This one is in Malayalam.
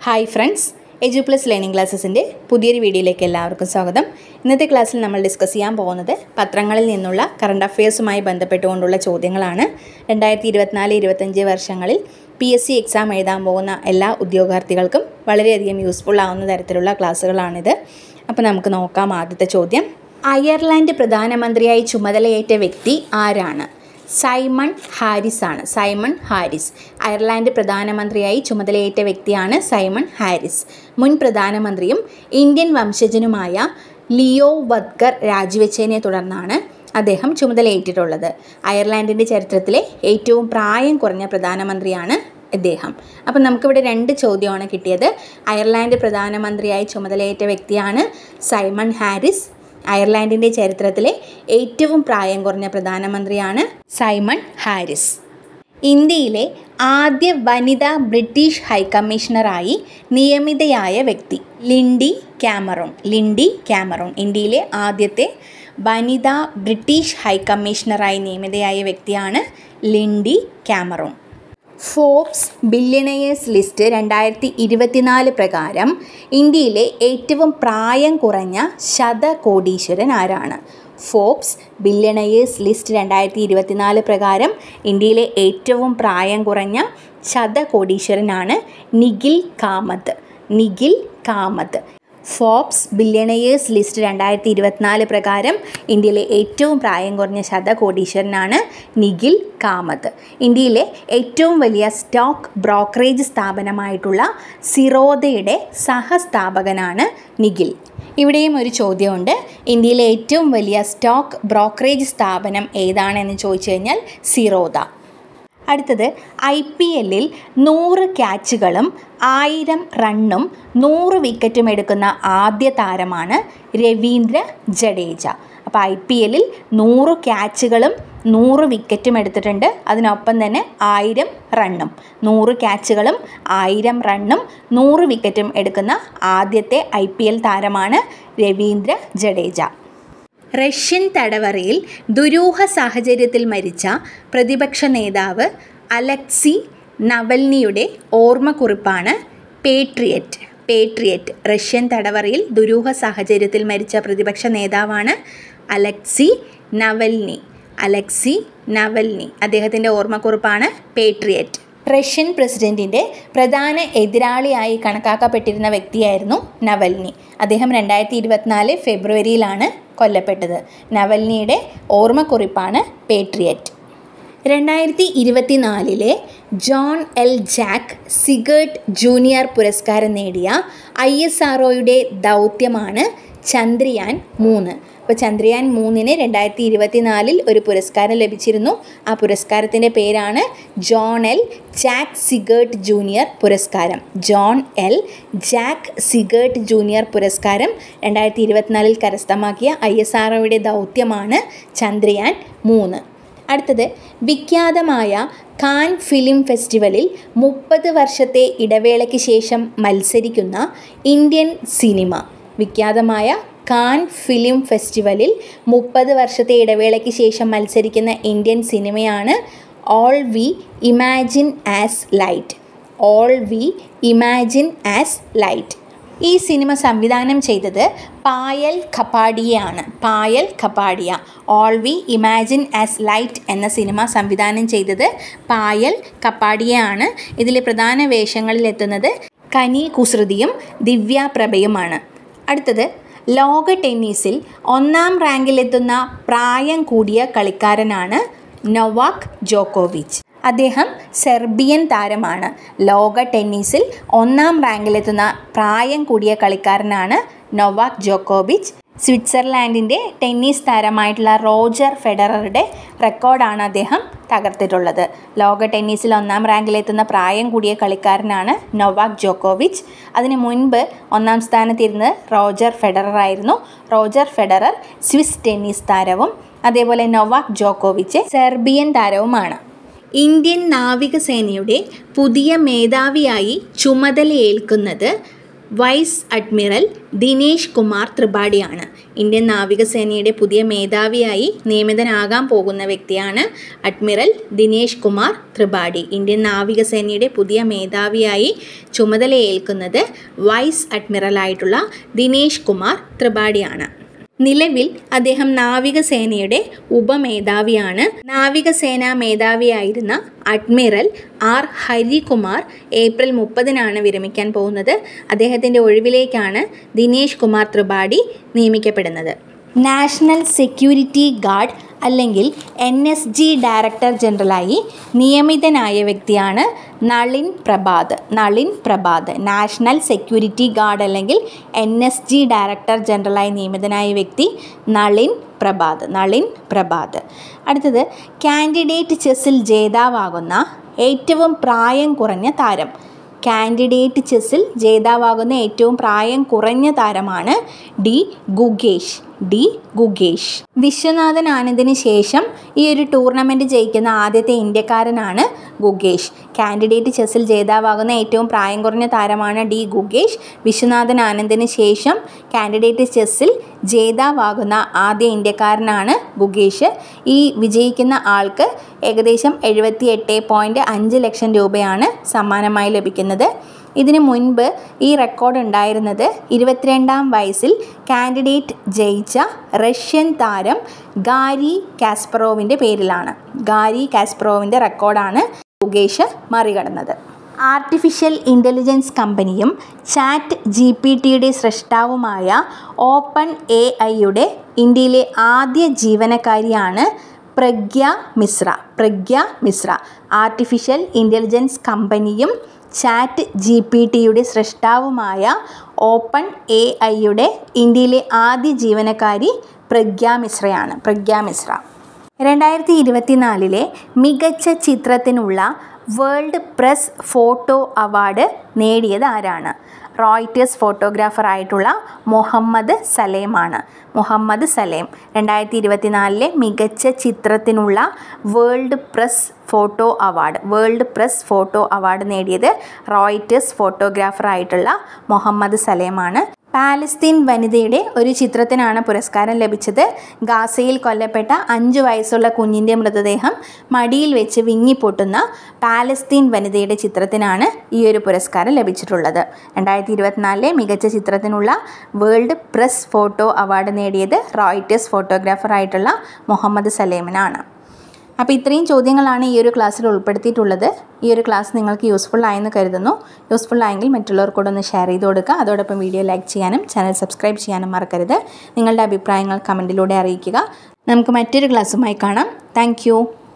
hi friends Edu Plus Learning ക്ലാസ്സസിൻ്റെ പുതിയൊരു വീഡിയോയിലേക്ക് എല്ലാവർക്കും സ്വാഗതം ഇന്നത്തെ ക്ലാസ്സിൽ നമ്മൾ ഡിസ്കസ് ചെയ്യാൻ പോകുന്നത് പത്രങ്ങളിൽ നിന്നുള്ള കറണ്ട് അഫയേഴ്സുമായി ബന്ധപ്പെട്ടുകൊണ്ടുള്ള ചോദ്യങ്ങളാണ് രണ്ടായിരത്തി ഇരുപത്തിനാല് ഇരുപത്തഞ്ച് വർഷങ്ങളിൽ പി എസ് സി എക്സാം എഴുതാൻ പോകുന്ന എല്ലാ ഉദ്യോഗാർത്ഥികൾക്കും വളരെയധികം യൂസ്ഫുൾ ആവുന്ന തരത്തിലുള്ള ക്ലാസ്സുകളാണിത് അപ്പോൾ നമുക്ക് നോക്കാം ആദ്യത്തെ ചോദ്യം അയർലാൻഡ് പ്രധാനമന്ത്രിയായി ചുമതലയേറ്റ വ്യക്തി ആരാണ് സൈമൺ ഹാരിസ് ആണ് സൈമൺ ഹാരിസ് അയർലാൻഡ് പ്രധാനമന്ത്രിയായി ചുമതലയേറ്റ വ്യക്തിയാണ് സൈമൺ ഹാരിസ് മുൻ പ്രധാനമന്ത്രിയും ഇന്ത്യൻ വംശജനുമായ ലിയോ വദ്കർ രാജിവെച്ചതിനെ തുടർന്നാണ് അദ്ദേഹം ചുമതലയേറ്റിട്ടുള്ളത് അയർലാൻഡിൻ്റെ ചരിത്രത്തിലെ ഏറ്റവും പ്രായം കുറഞ്ഞ പ്രധാനമന്ത്രിയാണ് ഇദ്ദേഹം അപ്പം നമുക്കിവിടെ രണ്ട് ചോദ്യമാണ് കിട്ടിയത് അയർലാൻഡ് പ്രധാനമന്ത്രിയായി ചുമതലയേറ്റ വ്യക്തിയാണ് സൈമൺ ഹാരിസ് അയർലാൻഡിൻ്റെ ചരിത്രത്തിലെ ഏറ്റവും പ്രായം കുറഞ്ഞ പ്രധാനമന്ത്രിയാണ് സൈമൺ ഹാരിസ് ഇന്ത്യയിലെ ആദ്യ വനിതാ ബ്രിട്ടീഷ് ഹൈക്കമ്മീഷണറായി നിയമിതയായ വ്യക്തി ലിൻഡി ക്യാമറൂൺ ലിൻഡി ക്യാമറൂൺ ഇന്ത്യയിലെ ആദ്യത്തെ വനിതാ ബ്രിട്ടീഷ് ഹൈക്കമ്മീഷണറായി നിയമിതയായ വ്യക്തിയാണ് Lindy Cameron Forbes billionaires list രണ്ടായിരത്തി ഇരുപത്തിനാല് പ്രകാരം ഇന്ത്യയിലെ ഏറ്റവും പ്രായം കുറഞ്ഞ ശതകോടീശ്വരൻ ആരാണ് ഫോബ്സ് ബില്യണയേഴ്സ് ലിസ്റ്റ് രണ്ടായിരത്തി ഇരുപത്തിനാല് പ്രകാരം ഇന്ത്യയിലെ ഏറ്റവും പ്രായം കുറഞ്ഞ ശതകോടീശ്വരനാണ് Nikhil Kamath Nikhil Kamath Forbes billionaires list രണ്ടായിരത്തി ഇരുപത്തിനാല് പ്രകാരം ഇന്ത്യയിലെ ഏറ്റവും പ്രായം കുറഞ്ഞ ശതകോടീശ്വരനാണ് നിഖിൽ കാമത്ത് ഇന്ത്യയിലെ ഏറ്റവും വലിയ സ്റ്റോക്ക് ബ്രോക്കറേജ് സ്ഥാപനമായിട്ടുള്ള സിറോദയുടെ സഹസ്ഥാപകനാണ് നിഖിൽ ഇവിടെയും ഒരു ചോദ്യമുണ്ട് ഇന്ത്യയിലെ ഏറ്റവും വലിയ സ്റ്റോക്ക് ബ്രോക്കറേജ് സ്ഥാപനം ഏതാണെന്ന് ചോദിച്ചു കഴിഞ്ഞാൽ സിറോദ അടുത്തത് ഐ പി എല്ലിൽ നൂറ് ക്യാച്ചുകളും ആയിരം റണ്ണും നൂറ് വിക്കറ്റും എടുക്കുന്ന ആദ്യ താരമാണ് രവീന്ദ്ര ജഡേജ അപ്പോൾ ഐ പി എല്ലിൽ നൂറ് ക്യാച്ചുകളും നൂറ് വിക്കറ്റും എടുത്തിട്ടുണ്ട് അതിനൊപ്പം തന്നെ ആയിരം റണ്ണും നൂറ് ക്യാച്ചുകളും ആയിരം റണ്ണും നൂറ് വിക്കറ്റും എടുക്കുന്ന ആദ്യത്തെ ഐ പി എൽ താരമാണ് രവീന്ദ്ര ജഡേജ റഷ്യൻ തടവറയിൽ ദുരൂഹ സാഹചര്യത്തിൽ മരിച്ച പ്രതിപക്ഷ നേതാവ് അലക്സി നവൽനിയുടെ ഓർമ്മക്കുറിപ്പാണ് പേട്രിയറ്റ് പേട്രിയറ്റ് റഷ്യൻ തടവറയിൽ ദുരൂഹ സാഹചര്യത്തിൽ മരിച്ച പ്രതിപക്ഷ നേതാവാണ് അലക്സി നവൽനി അലക്സി നവൽനി അദ്ദേഹത്തിൻ്റെ ഓർമ്മക്കുറിപ്പാണ് പേട്രിയറ്റ് റഷ്യൻ പ്രസിഡന്റിൻ്റെ പ്രധാന എതിരാളിയായി കണക്കാക്കപ്പെട്ടിരുന്ന വ്യക്തിയായിരുന്നു നവൽനി അദ്ദേഹം രണ്ടായിരത്തി ഇരുപത്തിനാല് ഫെബ്രുവരിയിലാണ് കൊല്ലപ്പെട്ടത് നവൽനിയുടെ ഓർമ്മക്കുറിപ്പാണ് പേട്രിയറ്റ് രണ്ടായിരത്തി ഇരുപത്തിനാലിലെ John L Jack Siegert junior പുരസ്കാരം നേടിയ ഐ എസ് ആർ ദൗത്യമാണ് ചന്ദ്രയാൻ മൂന്ന് അപ്പോൾ ചന്ദ്രയാൻ മൂന്നിന് രണ്ടായിരത്തി ഇരുപത്തിനാലിൽ ഒരു പുരസ്കാരം ലഭിച്ചിരുന്നു ആ പുരസ്കാരത്തിൻ്റെ പേരാണ് John L Jack Siegert junior പുരസ്കാരം John L Jack Siegert junior പുരസ്കാരം രണ്ടായിരത്തി ഇരുപത്തിനാലിൽ കരസ്ഥമാക്കിയ ഐ എസ് ആർ ദൗത്യമാണ് ചന്ദ്രയാൻ മൂന്ന് അടുത്തത് വിഖ്യാതമായ കാൻ ഫിലിം ഫെസ്റ്റിവലിൽ മുപ്പത് വർഷത്തെ ഇടവേളയ്ക്ക് ശേഷം മത്സരിക്കുന്ന ഇന്ത്യൻ സിനിമ വിഖ്യാതമായ കാൻ ഫിലിം ഫെസ്റ്റിവലിൽ മുപ്പത് വർഷത്തെ ഇടവേളയ്ക്ക് ശേഷം മത്സരിക്കുന്ന ഇന്ത്യൻ സിനിമയാണ് All We Imagine as Light All We Imagine as Light ഈ സിനിമ സംവിധാനം ചെയ്തത് പായൽ ഖപ്പാഡിയയാണ് Payal Kapadia All We Imagine as Light എന്ന സിനിമ സംവിധാനം ചെയ്തത് പായൽ ഖപ്പാഡിയയാണ് ഇതിലെ പ്രധാന വേഷങ്ങളിലെത്തുന്നത് കനി കുസൃതിയും ദിവ്യ പ്രഭയുമാണ് അടുത്തത് ലോക ടെന്നീസിൽ ഒന്നാം റാങ്കിലെത്തുന്ന പ്രായം കൂടിയ കളിക്കാരനാണ് നൊവാക് ജോക്കോവിച്ച് അദ്ദേഹം സെർബിയൻ താരമാണ് ലോക ടെന്നീസിൽ ഒന്നാം റാങ്കിലെത്തുന്ന പ്രായം കൂടിയ കളിക്കാരനാണ് നൊവാക് ജോക്കോവിച്ച് സ്വിറ്റ്സർലാൻഡിൻ്റെ ടെന്നീസ് താരമായിട്ടുള്ള റോജർ ഫെഡററുടെ റെക്കോർഡാണ് അദ്ദേഹം തകർത്തിട്ടുള്ളത് ലോക ടെന്നീസിൽ ഒന്നാം റാങ്കിലെത്തുന്ന പ്രായം കൂടിയ കളിക്കാരനാണ് നൊവാക് ജോക്കോവിച്ച് അതിന് മുൻപ് ഒന്നാം സ്ഥാനത്തിരുന്നത് റോജർ ഫെഡറർ ആയിരുന്നു റോജർ ഫെഡറർ സ്വിസ് ടെന്നീസ് താരവും അതേപോലെ നൊവാക് ജോക്കോവിച്ച് സെർബിയൻ താരവുമാണ് ഇന്ത്യൻ നാവികസേനയുടെ പുതിയ മേധാവിയായി ചുമതലയേൽക്കുന്നത് വൈസ് അഡ്മിറൽ ദിനേഷ് കുമാർ ത്രിപാഠിയാണ് ഇന്ത്യൻ നാവികസേനയുടെ പുതിയ മേധാവിയായി നിയമിതനാകാൻ പോകുന്ന വ്യക്തിയാണ് അഡ്മിറൽ ദിനേഷ് കുമാർ ത്രിപാഠി ഇന്ത്യൻ നാവികസേനയുടെ പുതിയ മേധാവിയായി ചുമതലയേൽക്കുന്നത് വൈസ് അഡ്മിറലായിട്ടുള്ള ദിനേഷ് കുമാർ ത്രിപാഠിയാണ് നിലവിൽ അദ്ദേഹം നാവികസേനയുടെ ഉപമേധാവിയാണ് നാവികസേനാ മേധാവിയായിരുന്ന അഡ്മിറൽ ആർ ഹരികുമാർ ഏപ്രിൽ മുപ്പതിനാണ് വിരമിക്കാൻ പോകുന്നത് അദ്ദേഹത്തിൻ്റെ ഒഴിവിലേക്കാണ് ദിനേഷ് കുമാർ ത്രിപാഠി നിയമിക്കപ്പെടുന്നത് നാഷണൽ സെക്യൂരിറ്റി ഗാർഡ് അല്ലെങ്കിൽ എൻ എസ് ജി ഡയറക്ടർ ജനറലായി നിയമിതനായ വ്യക്തിയാണ് Nalin Prabhat Nalin Prabhat national security guard അല്ലെങ്കിൽ എൻ എസ് ജി ഡയറക്ടർ ജനറലായി നിയമിതനായ വ്യക്തി നളിൻ പ്രഭാത് നളിൻ പ്രഭാത് അടുത്തത് കാൻഡിഡേറ്റ് ചെസ്സിൽ ജേതാവാകുന്ന ഏറ്റവും പ്രായം കുറഞ്ഞ താരം കാൻഡിഡേറ്റ് ചെസ്സിൽ ജേതാവാകുന്ന ഏറ്റവും പ്രായം കുറഞ്ഞ താരമാണ് ഡി ഗുഗേഷ് ഡി ഗുഗേഷ് വിശ്വനാഥൻ ആനന്ദിന് ശേഷം ഈ ഒരു ടൂർണമെൻറ്റ് ജയിക്കുന്ന ആദ്യത്തെ ഇന്ത്യക്കാരനാണ് ഗുഗേഷ് കാൻഡിഡേറ്റ് ചെസ്സിൽ ജേതാവാകുന്ന ഏറ്റവും പ്രായം കുറഞ്ഞ താരമാണ് ഡി ഗുഗേഷ് വിശ്വനാഥൻ ആനന്ദിന് ശേഷം കാൻഡിഡേറ്റ് ചെസ്സിൽ ജേതാവാകുന്ന ആദ്യ ഇന്ത്യക്കാരനാണ് ഗുഗേഷ് ഈ വിജയിക്കുന്ന ആൾക്ക് ഏകദേശം എഴുപത്തി എട്ട് പോയിൻറ്റ് അഞ്ച് ലക്ഷം രൂപയാണ് സമ്മാനമായി ലഭിക്കുന്നത് ഇതിനു മുൻപ് ഈ റെക്കോർഡ് ഉണ്ടായിരുന്നത് ഇരുപത്തിരണ്ടാം വയസ്സിൽ കാൻഡിഡേറ്റ് ജയിച്ച റഷ്യൻ താരം ഗാരി കാസ്പറോവിൻ്റെ പേരിലാണ് ഗാരി കാസ്പറോവിൻ്റെ റെക്കോർഡാണ് മുകേഷ് മറികടന്നത് ആർട്ടിഫിഷ്യൽ ഇൻ്റലിജൻസ് കമ്പനിയും ചാറ്റ് ജി പി ടിയുടെ സൃഷ്ടാവുമായ ഓപ്പൺ എ ഐയുടെ ഇന്ത്യയിലെ ആദ്യ ജീവനക്കാരിയാണ് പ്രഗ്യ മിശ്ര പ്രഗ്യ മിശ്ര ആർട്ടിഫിഷ്യൽ ഇൻ്റലിജൻസ് കമ്പനിയും ചാറ്റ് ജി പി ടിയുടെ സൃഷ്ടാവുമായ ഓപ്പൺ എ ഐയുടെ ഇന്ത്യയിലെ ആദ്യ ജീവനക്കാരി പ്രഗ്യ മിശ്രയാണ് പ്രഗ്യ മിശ്ര രണ്ടായിരത്തി ഇരുപത്തിനാലിലെ മികച്ച ചിത്രത്തിനുള്ള വേൾഡ് പ്രസ് ഫോട്ടോ അവാർഡ് നേടിയത് ആരാണ് റോയിറ്റേഴ്സ് ഫോട്ടോഗ്രാഫറായിട്ടുള്ള മുഹമ്മദ് സലേമാണ് മുഹമ്മദ് സലേം രണ്ടായിരത്തി ഇരുപത്തിനാലിലെ മികച്ച ചിത്രത്തിനുള്ള world press photo award world press photo award നേടിയത് റോയിറ്റേഴ്സ് ഫോട്ടോഗ്രാഫറായിട്ടുള്ള മുഹമ്മദ് സലേമാണ് പാലസ്തീൻ വനിതയുടെ ഒരു ചിത്രത്തിനാണ് പുരസ്കാരം ലഭിച്ചത് ഗാസയിൽ കൊല്ലപ്പെട്ട അഞ്ച് വയസ്സുള്ള കുഞ്ഞിൻ്റെ മൃതദേഹം മടിയിൽ വെച്ച് വിങ്ങിപ്പൊട്ടുന്ന പാലസ്തീൻ വനിതയുടെ ചിത്രത്തിനാണ് ഈ ഒരു പുരസ്കാരം ലഭിച്ചിട്ടുള്ളത് രണ്ടായിരത്തി ഇരുപത്തിനാലിലെ മികച്ച ചിത്രത്തിനുള്ള വേൾഡ് പ്രസ് ഫോട്ടോ അവാർഡ് നേടിയത് റോയിറ്റേഴ്സ് ഫോട്ടോഗ്രാഫറായിട്ടുള്ള മുഹമ്മദ് സലേമിനാണ് അപ്പോൾ ഇത്രയും ചോദ്യങ്ങളാണ് ഈ ഒരു ക്ലാസ്സിൽ ഉൾപ്പെടുത്തിയിട്ടുള്ളത് ഈ ഒരു ക്ലാസ് നിങ്ങൾക്ക് യൂസ്ഫുൾ ആയെന്ന് കരുതുന്നു യൂസ്ഫുൾ ആയെങ്കിൽ മറ്റുള്ളവർക്കൂടെ ഒന്ന് ഷെയർ ചെയ്ത് കൊടുക്കുക അതോടൊപ്പം വീഡിയോ ലൈക്ക് ചെയ്യാനും ചാനൽ സബ്സ്ക്രൈബ് ചെയ്യാനും മറക്കരുത് നിങ്ങളുടെ അഭിപ്രായങ്ങൾ കമൻറ്റിലൂടെ അറിയിക്കുക നമുക്ക് മറ്റൊരു ക്ലാസ്സുമായി കാണാം താങ്ക്